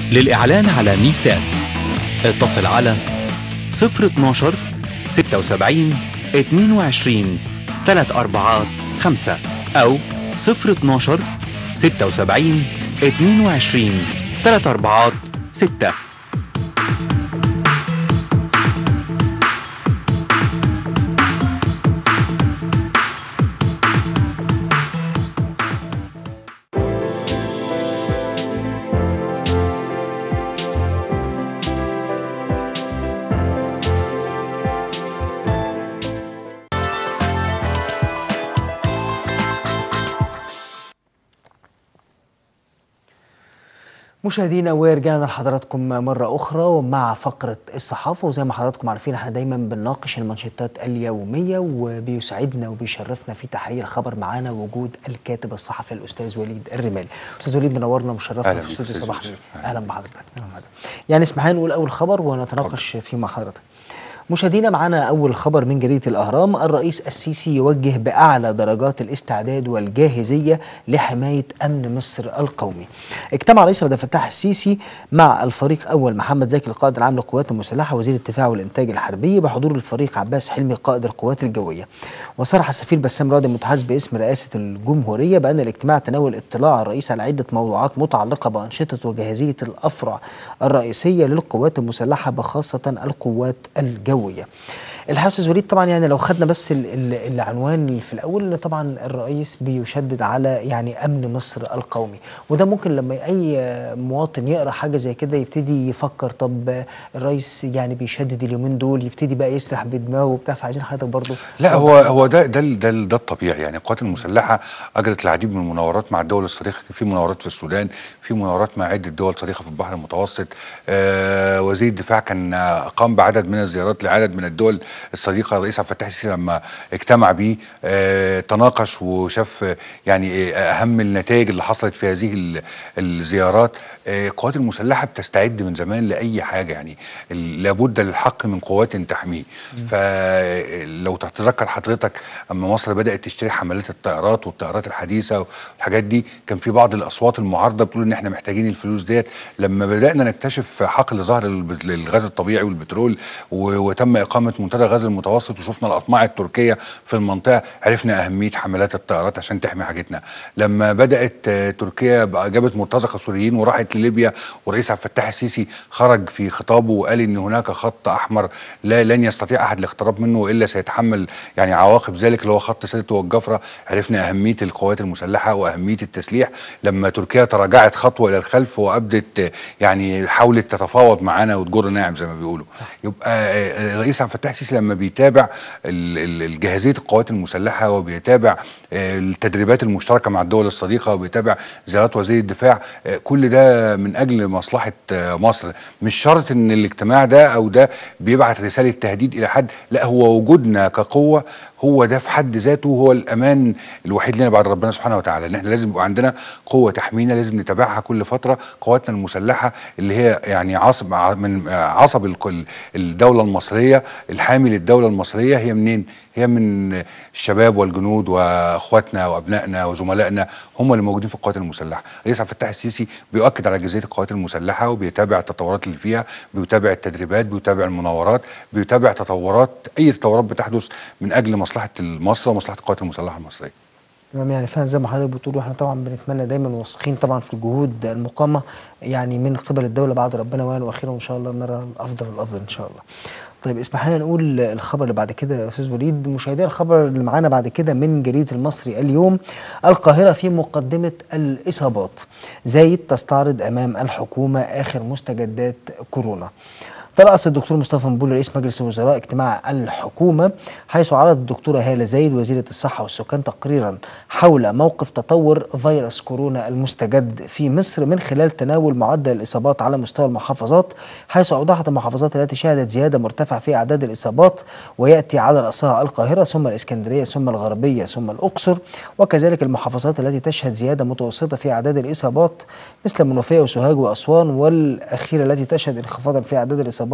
للإعلان على ميسات اتصل على 012 76 22 3 أربعات 5 أو 012 76 22 3 أربعات 6 مشاهدينا ورجعنا لحضراتكم مرة أخرى ومع فقرة الصحافة وزي ما حضراتكم عارفين احنا دايما بنناقش المانشيتات اليومية وبيسعدنا وبيشرفنا في تحقيق الخبر معانا وجود الكاتب الصحفي الأستاذ وليد الرمالي. أستاذ وليد منورنا ومشرفنا أهلا في بيك استوديو أستاذ صباح يوسف. الخير. أهلا بحضرتك. أهلا بحضرتك. يعني اسمحوا لي نقول أول خبر ونتناقش فيه مع حضرتك. مشاهدينا معنا أول خبر من جريدة الأهرام الرئيس السيسي يوجه بأعلى درجات الاستعداد والجاهزية لحماية أمن مصر القومي اجتمع رئيس عبد الفتاح السيسي مع الفريق أول محمد زكي القائد العام للقوات المسلحة وزير الدفاع والإنتاج الحربي بحضور الفريق عباس حلمي قائد القوات الجوية وصرح السفير بسام راضي المتحدث باسم رئاسة الجمهورية بأن الاجتماع تناول اطلاع الرئيس على عدة موضوعات متعلقة بأنشطة وجاهزية الأفرع الرئيسية للقوات المسلحة بخاصة القوات الجوية الحقيقه استاذ وليد طبعا يعني لو خدنا بس ال- ال- العنوان اللي في الاول ان طبعا الرئيس بيشدد على يعني امن مصر القومي وده ممكن لما اي مواطن يقرا حاجه زي كده يبتدي يفكر طب الرئيس يعني بيشدد اليومين دول يبتدي بقى يسرح بدماغه وبتاع فعايزين حضرتك برضو لا هو هو ده ده ال- ده ال- ده الطبيعي يعني القوات المسلحه اجرت العديد من المناورات مع الدول الصديقه في مناورات في السودان في مناورات مع عده دول صديقه في البحر المتوسط آه وزير الدفاع كان آه، قام بعدد من الزيارات لعدد من الدول الصديقه الرئيس عبد الفتاح السيسي لما اجتمع بيه آه تناقش وشاف آه، يعني آه، اهم النتائج اللي حصلت في هذه ال- الزيارات آه، القوات المسلحه بتستعد من زمان لاي حاجه يعني ال- لابد للحق من قوات تحميه فلو تتذكر حضرتك اما مصر بدات تشتري حملات الطائرات والطائرات الحديثه والحاجات دي كان في بعض الاصوات المعارضه بتقول ان احنا محتاجين الفلوس ديت لما بدانا نكتشف حقل ظهر الب- للغاز الطبيعي والبترول و- وتم اقامه منتدى غاز المتوسط وشفنا الاطماع التركيه في المنطقه عرفنا اهميه حملات الطائرات عشان تحمي حاجتنا لما بدات آه، تركيا بقى جابت مرتزقه سوريين وراحت لليبيا والرئيس عبد الفتاح السيسي خرج في خطابه وقال ان هناك خط احمر لا لن يستطيع احد الاقتراب منه الا سيتحمل يعني عواقب ذلك اللي هو خط سيرته والجفره عرفنا اهميه القوات المسلحه واهميه التسليح لما تركيا تراجعت خطوه الى الخلف وابدت آه، يعني حاولت تتفاوض معانا وتجر ناعم زي ما بيقولوا يبقى آه، الرئيس عبد الفتاح السيسي لما بيتابع ال- ال- ال- جاهزيه القوات المسلحه وبيتابع آه، التدريبات المشتركه مع الدول الصديقه وبيتابع زيارات وزير الدفاع آه، كل ده من اجل مصلحه آه، مصر مش شرط ان الاجتماع ده او ده بيبعت رساله تهديد الى حد لا هو وجودنا كقوه هو ده في حد ذاته هو الامان الوحيد لنا بعد ربنا سبحانه وتعالى ان احنا لازم يبقى عندنا قوه تحمينا لازم نتابعها كل فتره قواتنا المسلحه اللي هي يعني عصب ع- من آه، عصب الكل الدوله المصريه الحامي للدوله المصريه هي منين هي من الشباب والجنود واخواتنا وابنائنا وزملائنا هم اللي موجودين في القوات المسلحه الرئيس عبد الفتاح السيسي بيؤكد على جاهزيه القوات المسلحه وبيتابع التطورات اللي فيها بيتابع التدريبات بيتابع المناورات بيتابع تطورات اي تطورات بتحدث من اجل مصلحه مصر ومصلحه القوات المسلحه المصريه تمام يعني فعلا زي ما حضرتك بتقول واحنا طبعا بنتمنى دايما واثقين طبعا في الجهود المقامه يعني من قبل الدوله بعد ربنا وان واخيرا وان شاء الله نرى الافضل والافضل ان شاء الله. طيب اسمح لنا نقول الخبر اللي بعد كده يا استاذ وليد مشاهدينا الخبر اللي معانا بعد كده من جريده المصري اليوم القاهره في مقدمه الاصابات زايد تستعرض امام الحكومه اخر مستجدات كورونا. ترأس الدكتور مصطفى مبول رئيس مجلس الوزراء اجتماع الحكومة حيث عرضت الدكتورة هالة زايد وزيرة الصحة والسكان تقريرا حول موقف تطور فيروس كورونا المستجد في مصر من خلال تناول معدل الإصابات على مستوى المحافظات حيث أوضحت المحافظات التي شهدت زيادة مرتفعة في أعداد الإصابات ويأتي على رأسها القاهرة ثم الإسكندرية ثم الغربية ثم الأقصر وكذلك المحافظات التي تشهد زيادة متوسطة في أعداد الإصابات مثل المنوفية وسوهاج وأسوان والأخيرة التي تشهد انخفاضا في أعداد الإصابات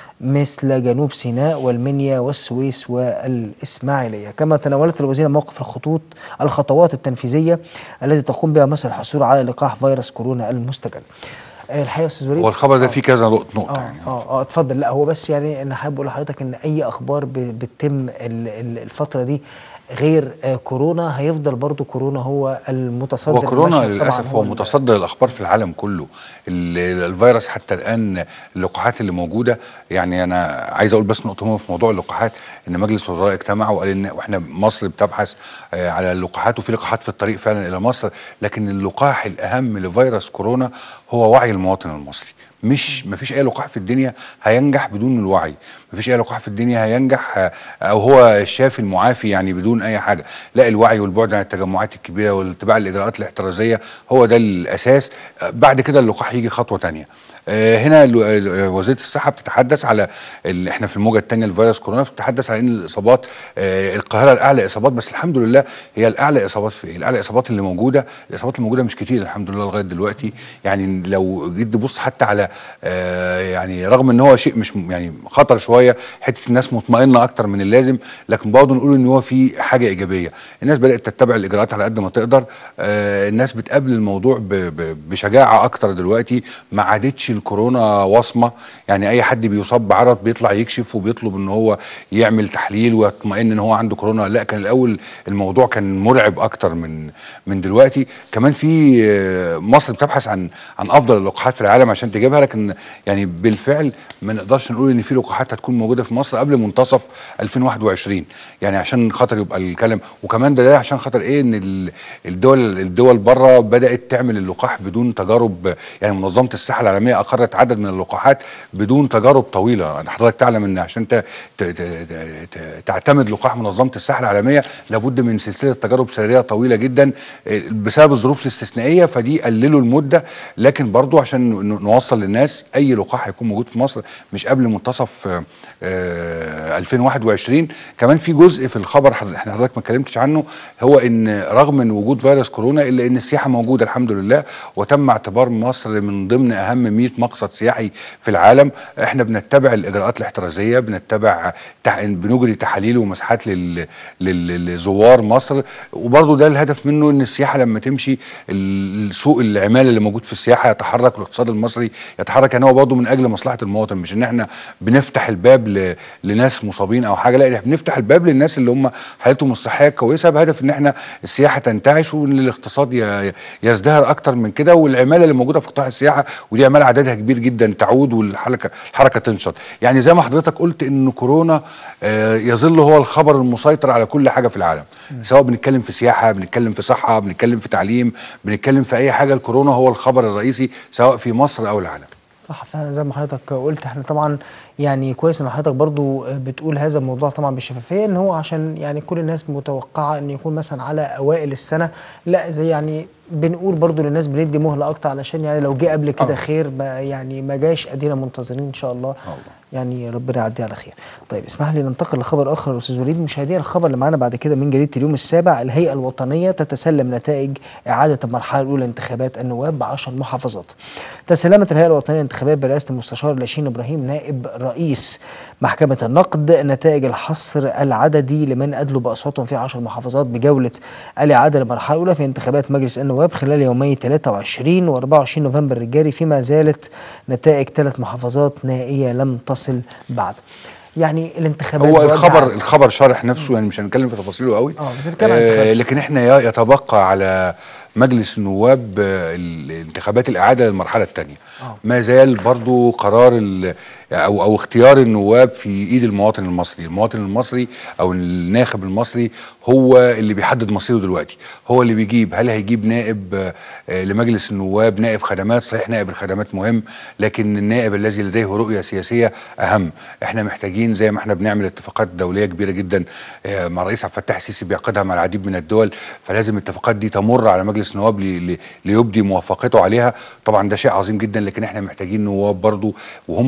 مثل جنوب سيناء والمنيا والسويس والإسماعيلية كما تناولت الوزيرة موقف الخطوط الخطوات التنفيذية التي تقوم بها مصر الحصول على لقاح فيروس كورونا المستجد آه، الحقيقه يا استاذ وليد هو الخبر ده آه. فيه كذا نقطه نقطه اه يعني اه اه اتفضل لا هو بس يعني انا حابب اقول لحضرتك ان اي اخبار ب- بتتم ال- ال- الفتره دي غير آه كورونا هيفضل برضو كورونا هو المتصدر هو كورونا المشهد طبعاً للاسف هو ال- متصدر الاخبار في العالم كله ال- الفيروس حتى الان اللقاحات اللي موجوده يعني انا عايز اقول بس نقطه مهمه في موضوع اللقاحات ان مجلس الوزراء اجتمع وقال ان واحنا مصر بتبحث آه، على اللقاحات وفي لقاحات في الطريق فعلا الى مصر لكن اللقاح الاهم لفيروس كورونا هو وعي المواطن المصري مش مفيش اي لقاح في الدنيا هينجح بدون الوعي مفيش اي لقاح في الدنيا هينجح آه، او هو الشافي المعافي يعني بدون اي حاجه لا الوعي والبعد عن التجمعات الكبيره والاتباع الاجراءات الاحترازيه هو ده الاساس آه، بعد كده اللقاح يجي خطوه تانية آه، هنا ال- ال- وزاره الصحه بتتحدث على ال- احنا في الموجه الثانيه لفيروس كورونا بتتحدث على ان الاصابات آه، القاهره الاعلى اصابات بس الحمد لله هي الاعلى اصابات في ايه؟ الاعلى اصابات اللي موجوده الاصابات الموجوده مش كتير الحمد لله لغايه دلوقتي يعني لو جيت تبص حتى على آه، يعني رغم ان هو شيء مش م- يعني خطر شويه حته الناس مطمئنه اكتر من اللازم لكن برضه نقول ان هو في حاجه ايجابيه الناس بدات تتبع الاجراءات على قد ما تقدر آه، الناس بتقابل الموضوع ب- ب- بشجاعه اكتر دلوقتي ما عادتش الكورونا وصمه يعني اي حد بيصاب بعرض بيطلع يكشف وبيطلب ان هو يعمل تحليل ويطمئن ان هو عنده كورونا لا كان الاول الموضوع كان مرعب اكتر من من دلوقتي كمان في آه، مصر بتبحث عن عن افضل اللقاحات في العالم عشان تجيبها لكن يعني بالفعل ما نقدرش نقول ان في لقاحات هتكون موجوده في مصر قبل منتصف 2021 يعني عشان خاطر يبقى الكلام وكمان ده, ده عشان خاطر ايه ان ال- الدول الدول بره بدات تعمل اللقاح بدون تجارب يعني منظمه الصحه العالميه اقرت عدد من اللقاحات بدون تجارب طويله أنا حضرتك تعلم ان عشان ت- ت- ت- ت- تعتمد لقاح منظمه الصحه العالميه لابد من سلسله تجارب سريريه طويله جدا آه، بسبب الظروف الاستثنائيه فدي قللوا المده لكن برضو عشان ن- نوصل للناس اي لقاح هيكون موجود في مصر مش قبل منتصف آه، آه، 2021 كمان في جزء في الخبر حض- احنا حضرتك ما اتكلمتش عنه هو ان رغم من وجود فيروس كورونا الا ان السياحه موجوده الحمد لله وتم اعتبار مصر من ضمن اهم 100 مقصد سياحي في العالم احنا بنتبع الاجراءات الاحترازيه بنتبع تح... بنجري تحاليل ومساحات لل... لل... لزوار مصر وبرضه ده الهدف منه ان السياحه لما تمشي ال- سوق العماله اللي موجود في السياحه يتحرك والاقتصاد المصري يتحرك يعني هو برضه من اجل مصلحه المواطن مش ان احنا بنفتح الباب ل... لناس مصابين او حاجه لا احنا بنفتح الباب للناس اللي هم حالتهم الصحيه كويسه بهدف ان احنا السياحه تنتعش وان الاقتصاد ي... يزدهر اكتر من كده والعماله اللي موجوده في قطاع السياحه ودي عماله عددها كبير جدا تعود والحركه الحركه تنشط يعني زي ما حضرتك قلت ان كورونا آه، يظل هو الخبر المسيطر على كل حاجه في العالم سواء بنتكلم في سياحه بنتكلم في صحه بنتكلم في تعليم بنتكلم في اي حاجه الكورونا هو الخبر الرئيسي سواء في مصر او العالم صح فعلا زي ما حضرتك قلت احنا طبعا يعني كويس ان حضرتك برضو بتقول هذا الموضوع طبعا بالشفافيه ان هو عشان يعني كل الناس متوقعه ان يكون مثلا على اوائل السنه لا زي يعني بنقول برضو للناس بندي مهله اكتر علشان يعني لو جه قبل كده آه. خير ما يعني ما جاش ادينا منتظرين ان شاء الله الله. يعني ربنا يعدي على خير. طيب اسمح لي ننتقل لخبر اخر يا استاذ وليد مشاهدينا الخبر اللي معانا بعد كده من جريده اليوم السابع الهيئه الوطنيه تتسلم نتائج اعاده المرحله الاولى انتخابات النواب ب 10 محافظات. تسلمت الهيئه الوطنيه للانتخابات برئاسه المستشار لاشين ابراهيم نائب رئيس محكمه النقد نتائج الحصر العددي لمن ادلوا باصواتهم في 10 محافظات بجوله الاعاده للمرحله الاولى في انتخابات مجلس النواب خلال يومي 23 و24 نوفمبر الجاري فيما زالت نتائج ثلاث محافظات نائيه لم تصل بعد. يعني الانتخابات هو بوجه الخبر عام. الخبر شارح نفسه يعني مش هنتكلم في تفاصيله قوي اه، بس نتكلم عن الانتخابات. لكن احنا ي- يتبقى على مجلس النواب آه، الانتخابات الاعاده للمرحله الثانيه اه. ما زال برضو قرار ال- او او اختيار النواب في ايد المواطن المصري المواطن المصري او الناخب المصري هو اللي بيحدد مصيره دلوقتي هو اللي بيجيب هل هيجيب نائب آه، آه، لمجلس النواب نائب خدمات صحيح نائب الخدمات مهم لكن النائب الذي لديه رؤيه سياسيه اهم احنا محتاجين زي ما احنا بنعمل اتفاقات دوليه كبيره جدا آه، مع الرئيس عبد الفتاح السيسي بيعقدها مع العديد من الدول فلازم الاتفاقات دي تمر على مجلس النواب لي- لي- ليبدي موافقته عليها طبعا ده شيء عظيم جدا لكن احنا محتاجين نواب برضو وهم بيوافقوا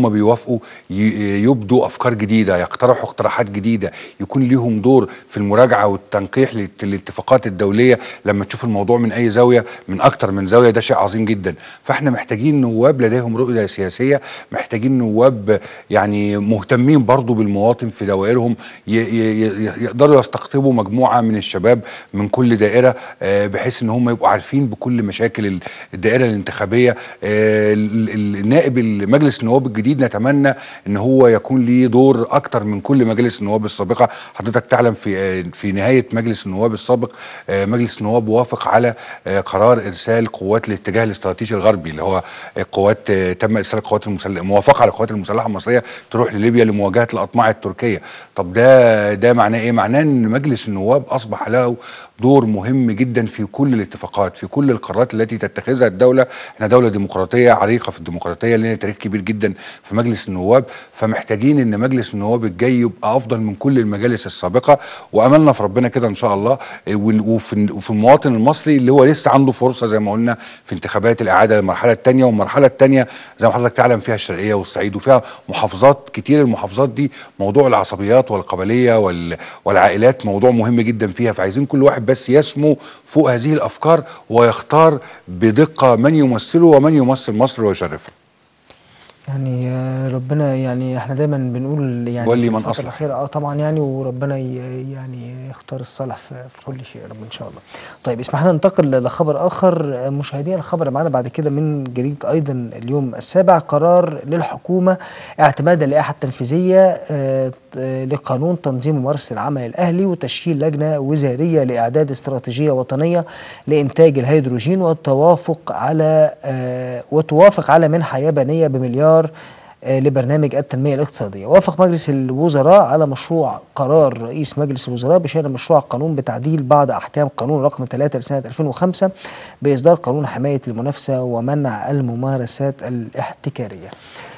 يوافقوا ي- يبدوا افكار جديده يقترحوا اقتراحات جديده يكون ليهم دور في المراجعه والتنقيح للت- للاتفاقات الدوليه لما تشوف الموضوع من اي زاويه من اكتر من زاويه ده شيء عظيم جدا فاحنا محتاجين نواب لديهم رؤيه سياسيه محتاجين نواب يعني مهتمين برضو بالمواطن في دوائرهم ي- ي- ي- يقدروا يستقطبوا مجموعه من الشباب من كل دائره آه، بحيث ان هم يبقوا عارفين بكل مشاكل ال- الدائره الانتخابيه آه، ال- ال- النائب مجلس النواب الجديد نتمنى ان هو يكون ليه دور اكتر من كل مجالس النواب السابقه حضرتك تعلم في آه، في نهايه مجلس النواب السابق آه، مجلس النواب وافق على آه، قرار ارسال قوات الاتجاه الاستراتيجي الغربي اللي هو قوات آه، تم ارسال القوات المسلحه موافقه على القوات المسلحه المصريه تروح لليبيا لمواجهه الاطماع التركيه طب ده ده معناه ايه معناه ان مجلس النواب اصبح له دور مهم جدا في كل الاتفاقات في كل القرارات التي تتخذها الدوله احنا دوله ديمقراطيه عريقه في الديمقراطيه لنا تاريخ كبير جدا في مجلس النواب فمحتاجين ان مجلس النواب الجاي يبقى افضل من كل المجالس السابقه واملنا في ربنا كده ان شاء الله وال- وفي وفي المواطن المصري اللي هو لسه عنده فرصه زي ما قلنا في انتخابات الاعاده للمرحله الثانيه والمرحله الثانيه زي ما حضرتك تعلم فيها الشرقيه والصعيد وفيها محافظات كتير المحافظات دي موضوع العصبيات والقبليه وال- والعائلات موضوع مهم جدا فيها فعايزين كل واحد بس يسمو فوق هذه الافكار ويختار بدقه من يمثله ومن يمثل مصر ويشرفها يعني آه، ربنا يعني احنا دايما بنقول يعني ولي في من الفترة أصلح. الأخيرة اه طبعا يعني وربنا ي- يعني يختار الصالح في, في كل شيء يا رب ان شاء الله. طيب اسمح لنا ننتقل لخبر اخر آه، مشاهدينا الخبر اللي معانا بعد كده من جريدة ايضا اليوم السابع قرار للحكومة اعتماد اللائحة التنفيذية آه، آه، لقانون تنظيم ممارسة العمل الاهلي وتشكيل لجنة وزارية لاعداد استراتيجية وطنية لانتاج الهيدروجين والتوافق على آه، وتوافق على منحة يابانية بمليار آه، لبرنامج التنمية الاقتصادية وافق مجلس الوزراء على مشروع قرار رئيس مجلس الوزراء بشأن مشروع قانون بتعديل بعض أحكام قانون رقم 3 لسنة 2005 بإصدار قانون حماية المنافسة ومنع الممارسات الاحتكارية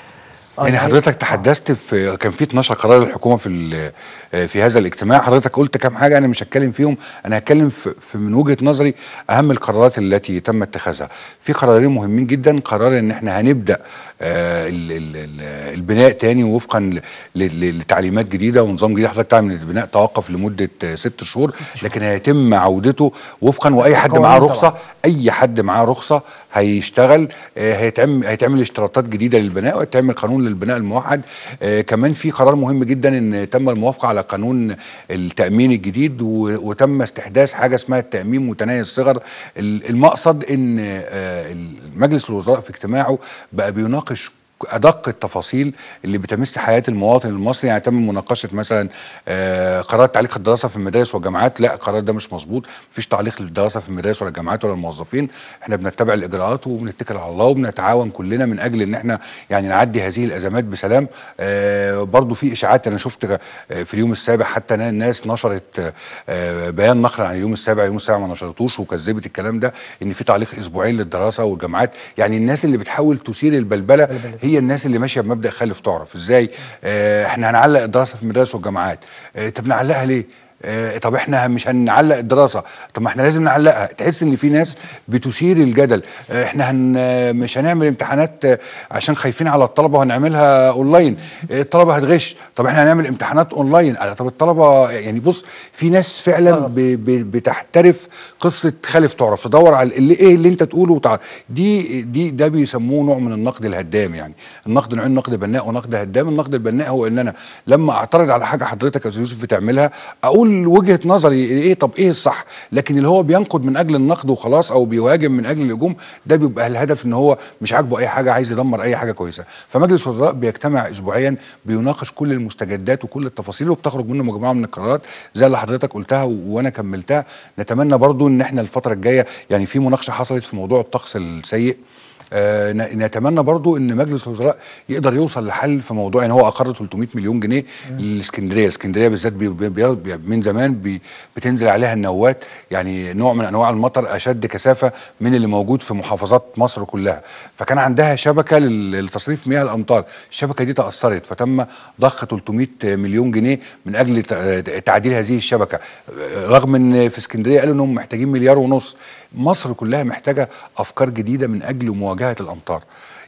آه، يعني الحقيقة- حضرتك تحدثت في كان في 12 قرار للحكومه في ال- في هذا الاجتماع حضرتك قلت كام حاجه انا مش هتكلم فيهم انا هتكلم في في من وجهه نظري اهم القرارات التي تم اتخاذها في قرارين مهمين جدا قرار ان احنا هنبدا آه، ال- ال- ال- البناء تاني وفقا ل- ل- لتعليمات جديده ونظام جديد حضرتك تعمل البناء توقف لمده آه، ست شهور لكن هيتم عودته وفقا واي حد معاه القوانين رخصه طبعاً. اي حد معاه رخصه هيشتغل آه، هيتعمل هيتعمل اشتراطات جديده للبناء وهيتعمل قانون للبناء الموحد آه، كمان في قرار مهم جدا ان تم الموافقه على قانون التامين الجديد و- وتم استحداث حاجه اسمها التامين متناهي الصغر ال- المقصد ان آه، مجلس الوزراء في اجتماعه بقى بيناقش ادق التفاصيل اللي بتمس حياه المواطن المصري يعني تم مناقشه مثلا آه، قرار تعليق الدراسه في المدارس والجامعات لا القرار ده مش مظبوط مفيش تعليق للدراسه في المدارس ولا الجامعات ولا الموظفين احنا بنتبع الاجراءات وبنتكل على الله وبنتعاون كلنا من اجل ان احنا يعني نعدي هذه الازمات بسلام آه، برضو في اشاعات انا شفت آه، في اليوم السابع حتى نا- ناس نشرت آه، بيان نقلا عن اليوم السابع اليوم السابع ما نشرتوش وكذبت الكلام ده ان في تعليق اسبوعين للدراسه والجامعات يعني الناس اللي بتحاول تثير البلبله هي الناس اللي ماشيه بمبدا خالف تعرف ازاي آه احنا هنعلق الدراسه في المدارس والجامعات آه طب نعلقها ليه آه طب احنا مش هنعلق الدراسه طب ما احنا لازم نعلقها تحس ان في ناس بتثير الجدل آه احنا هن آه، مش هنعمل امتحانات آه، عشان خايفين على الطلبه وهنعملها اونلاين آه الطلبه هتغش طب احنا هنعمل امتحانات اونلاين آه، طب الطلبه يعني بص في ناس فعلا غلط. ب ب بتحترف قصه خالف تعرف تدور على اللي ايه اللي انت تقوله وتع... دي دي ده بيسموه نوع من النقد الهدام يعني النقد نوعين نقد بناء ونقد هدام النقد البناء هو ان انا لما اعترض على حاجه حضرتك يا استاذ يوسف بتعملها اقول وجهه نظري ايه طب ايه الصح لكن اللي هو بينقد من اجل النقد وخلاص او بيهاجم من اجل الهجوم ده بيبقى الهدف ان هو مش عاجبه اي حاجه عايز يدمر اي حاجه كويسه فمجلس الوزراء بيجتمع اسبوعيا بيناقش كل المستجدات وكل التفاصيل وبتخرج منه مجموعه من القرارات زي اللي حضرتك قلتها و- وانا كملتها نتمنى برضو ان احنا الفتره الجايه يعني في مناقشه حصلت في موضوع الطقس السيء آه، ن- نتمنى برضو ان مجلس الوزراء يقدر يوصل لحل في موضوع يعني هو اقر 300 مليون جنيه للاسكندريه الاسكندريه بالذات بي بي بي من زمان بي بتنزل عليها النوات يعني نوع من انواع المطر اشد كثافه من اللي موجود في محافظات مصر كلها فكان عندها شبكه لل- لتصريف مياه الامطار الشبكه دي تاثرت فتم ضخ 300 مليون جنيه من اجل ت- تعديل هذه الشبكه آه، رغم ان في اسكندريه قالوا انهم محتاجين مليار ونص مصر كلها محتاجه افكار جديده من اجل مواجهه الامطار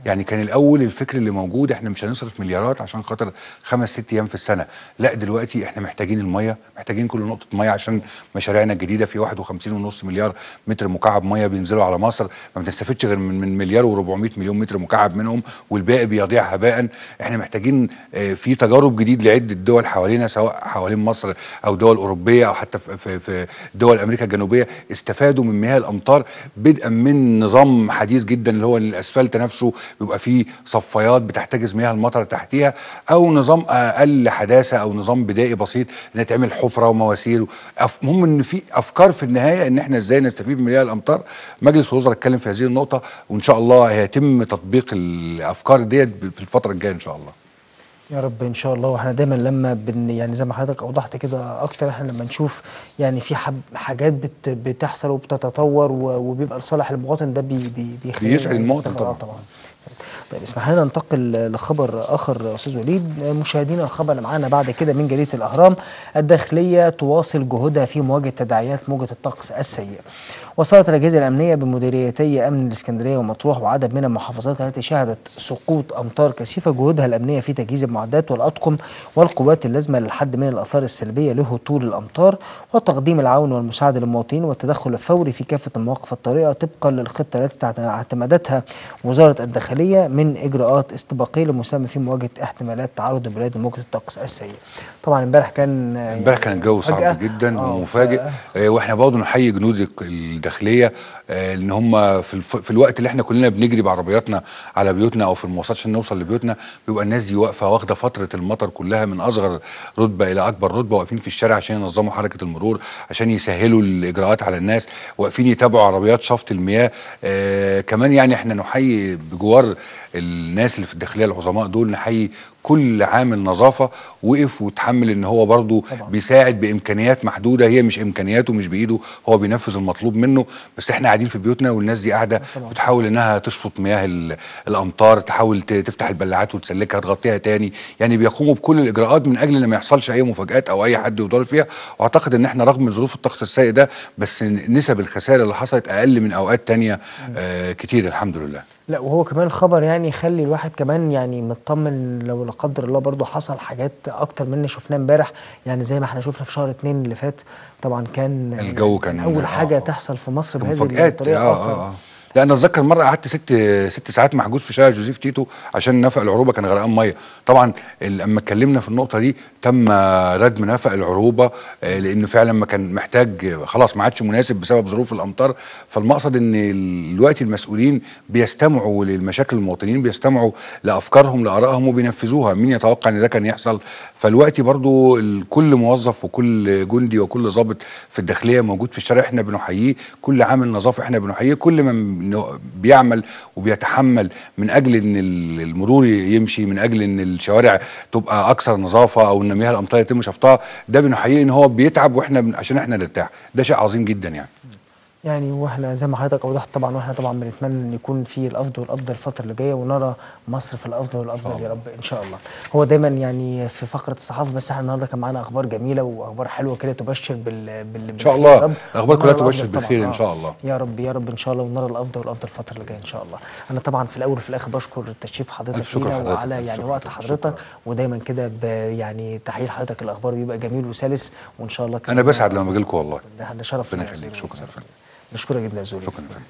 يعني كان الاول الفكر اللي موجود احنا مش هنصرف مليارات عشان خاطر خمس ست ايام في السنه لا دلوقتي احنا محتاجين الميه محتاجين كل نقطه ميه عشان مشاريعنا الجديده في 51 ونص مليار متر مكعب ميه بينزلوا على مصر ما بنستفدش غير من من مليار و400 مليون متر مكعب منهم والباقي بيضيع هباء احنا محتاجين آه، في تجارب جديد لعده دول حوالينا سواء حوالين مصر او دول اوروبيه او حتى في- في في دول امريكا الجنوبيه استفادوا من مياه الامطار بدءا من نظام حديث جدا اللي هو الاسفلت نفسه بيبقى فيه صفايات بتحتجز مياه المطر تحتيها او نظام اقل حداثه او نظام بدائي بسيط ان تعمل حفره ومواسير أف- المهم ان في افكار في النهايه ان احنا ازاي نستفيد من مياه الامطار مجلس الوزراء اتكلم في هذه النقطه وان شاء الله هيتم تطبيق الافكار ديت في الفتره الجايه ان شاء الله يا رب ان شاء الله واحنا دايما لما بن يعني زي ما حضرتك اوضحت كده اكتر احنا لما نشوف يعني في حب حاجات بت بتحصل وبتتطور و- وبيبقى لصالح المواطن ده بي بي بيخلينا بيسعد المواطن نفتخر. آه طبعاً. طبعا طيب اسمح لنا ننتقل لخبر اخر يا استاذ وليد مشاهدينا الخبر اللي معانا بعد كده من جريده الاهرام الداخليه تواصل جهودها في مواجهه تداعيات موجه الطقس السيء وصلت الاجهزه الامنيه بمديريتي امن الاسكندريه ومطروح وعدد من المحافظات التي شهدت سقوط امطار كثيفه جهودها الامنيه في تجهيز المعدات والاطقم والقوات اللازمه للحد من الاثار السلبيه لهطول الامطار وتقديم العون والمساعده للمواطنين والتدخل الفوري في كافه المواقف الطارئه طبقا للخطه التي تعت- اعتمدتها وزاره الداخليه من اجراءات استباقيه للمساهمه في مواجهه احتمالات تعرض البلاد لموجه الطقس السيء. طبعا امبارح كان امبارح كان الجو فجأة. صعب جدا آه، ومفاجئ ف- آه، واحنا برضه نحيي جنود الك- الداخليه آه، ان هم في, الف... في الوقت اللي احنا كلنا بنجري بعربياتنا على بيوتنا او في المواصلات عشان نوصل لبيوتنا بيبقى الناس دي واقفه واخده فتره المطر كلها من اصغر رتبه الى اكبر رتبه واقفين في الشارع عشان ينظموا حركه المرور عشان يسهلوا الاجراءات على الناس واقفين يتابعوا عربيات شفط المياه آه كمان يعني احنا نحيي بجوار الناس اللي في الداخليه العظماء دول نحيي كل عامل نظافه وقف وتحمل ان هو برضه طبعاً. بيساعد بامكانيات محدوده هي مش امكانياته مش بايده هو بينفذ المطلوب منه بس احنا قاعدين في بيوتنا والناس دي قاعده طبعاً. بتحاول انها تشفط مياه ال- الامطار تحاول ت- تفتح البلاعات وتسلكها تغطيها تاني يعني بيقوموا بكل الاجراءات من اجل ان ما يحصلش اي مفاجات او اي حد يضر فيها واعتقد ان احنا رغم ظروف الطقس السيء ده بس نسب الخسائر اللي حصلت اقل من اوقات تانية آه كتير الحمد لله لا وهو كمان خبر يعني يخلي الواحد كمان يعني مطمن لو لا قدر الله برضو حصل حاجات اكتر من اللي شفناه امبارح يعني زي ما احنا شفنا في شهر اتنين اللي فات طبعا كان الجو كان- اول آه، حاجه آه. تحصل في مصر بهذه مفاجآت الطريقه اه اه اه لا انا اتذكر مره قعدت ست ست ساعات محجوز في شارع جوزيف تيتو عشان نفق العروبه كان غرقان ميه طبعا ال- لما اتكلمنا في النقطه دي تم ردم نفق العروبه آه، لانه فعلا ما كان محتاج آه، خلاص ما عادش مناسب بسبب ظروف الامطار فالمقصد ان ال- دلوقتي المسؤولين بيستمعوا للمشاكل المواطنين بيستمعوا لافكارهم لارائهم وبينفذوها مين يتوقع ان ده كان يحصل فالوقت برضو ال- كل موظف وكل جندي وكل ضابط في الداخليه موجود في الشارع احنا بنحييه كل عامل نظافه احنا بنحييه كل من بيعمل وبيتحمل من اجل ان ال- المرور يمشي من اجل ان الشوارع تبقى اكثر نظافه او ان مياه الامطار يتم شفطها ده بنحييه ان هو بيتعب واحنا بن- عشان احنا نرتاح ده شيء عظيم جدا يعني يعني واحنا زي ما حضرتك اوضحت طبعا واحنا طبعا بنتمنى ان يكون في الافضل والافضل الفتره اللي جايه ونرى مصر في الافضل والافضل يا رب ان شاء الله. هو دايما يعني في فقره الصحافه بس احنا النهارده كان معانا اخبار جميله واخبار حلوه كده تبشر بال بال إن شاء بالخير يا الله. رب. الأخبار ونرى كلها تبشر الأفضل بالخير طبعاً. إن شاء الله. يا رب يا رب ان شاء الله ونرى الافضل والافضل الفتره اللي جايه ان شاء الله. انا طبعا في الاول وفي الاخر بشكر تشريف حضرتك ألف شكر لينا حضرتك، وعلى ألف يعني شكر وقت حضرتك، حضرتك شكرا. ودايما كده ب- يعني تحليل حضرتك الاخبار بيبقى جميل وسلس وان شاء الله انا كده- بسعد لما باجي لكم والله ده ده شرف ربنا لنا يا يخليك أستاذ شكرا يا فندم بشكرك جدا يا زولي شكرا يا فندم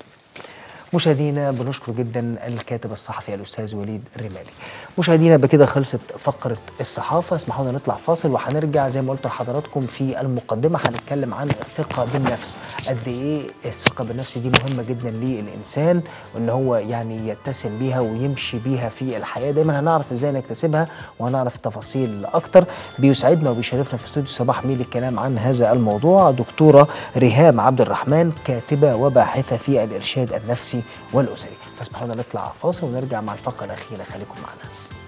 مشاهدينا بنشكر جدا الكاتب الصحفي الاستاذ وليد الرمالي مشاهدينا بكده خلصت فقره الصحافه اسمحوا لنا نطلع فاصل وهنرجع زي ما قلت لحضراتكم في المقدمه هنتكلم عن الثقه بالنفس قد ايه الثقه بالنفس دي مهمه جدا للانسان وان هو يعني يتسم بيها ويمشي بيها في الحياه دايما هنعرف ازاي نكتسبها وهنعرف تفاصيل اكتر بيسعدنا وبيشرفنا في استوديو صباح ميل الكلام عن هذا الموضوع دكتوره ريهام عبد الرحمن كاتبه وباحثه في الارشاد النفسي والاسري فاسمحوا لنا نطلع فاصل ونرجع مع الفقره الاخيره خليكم معنا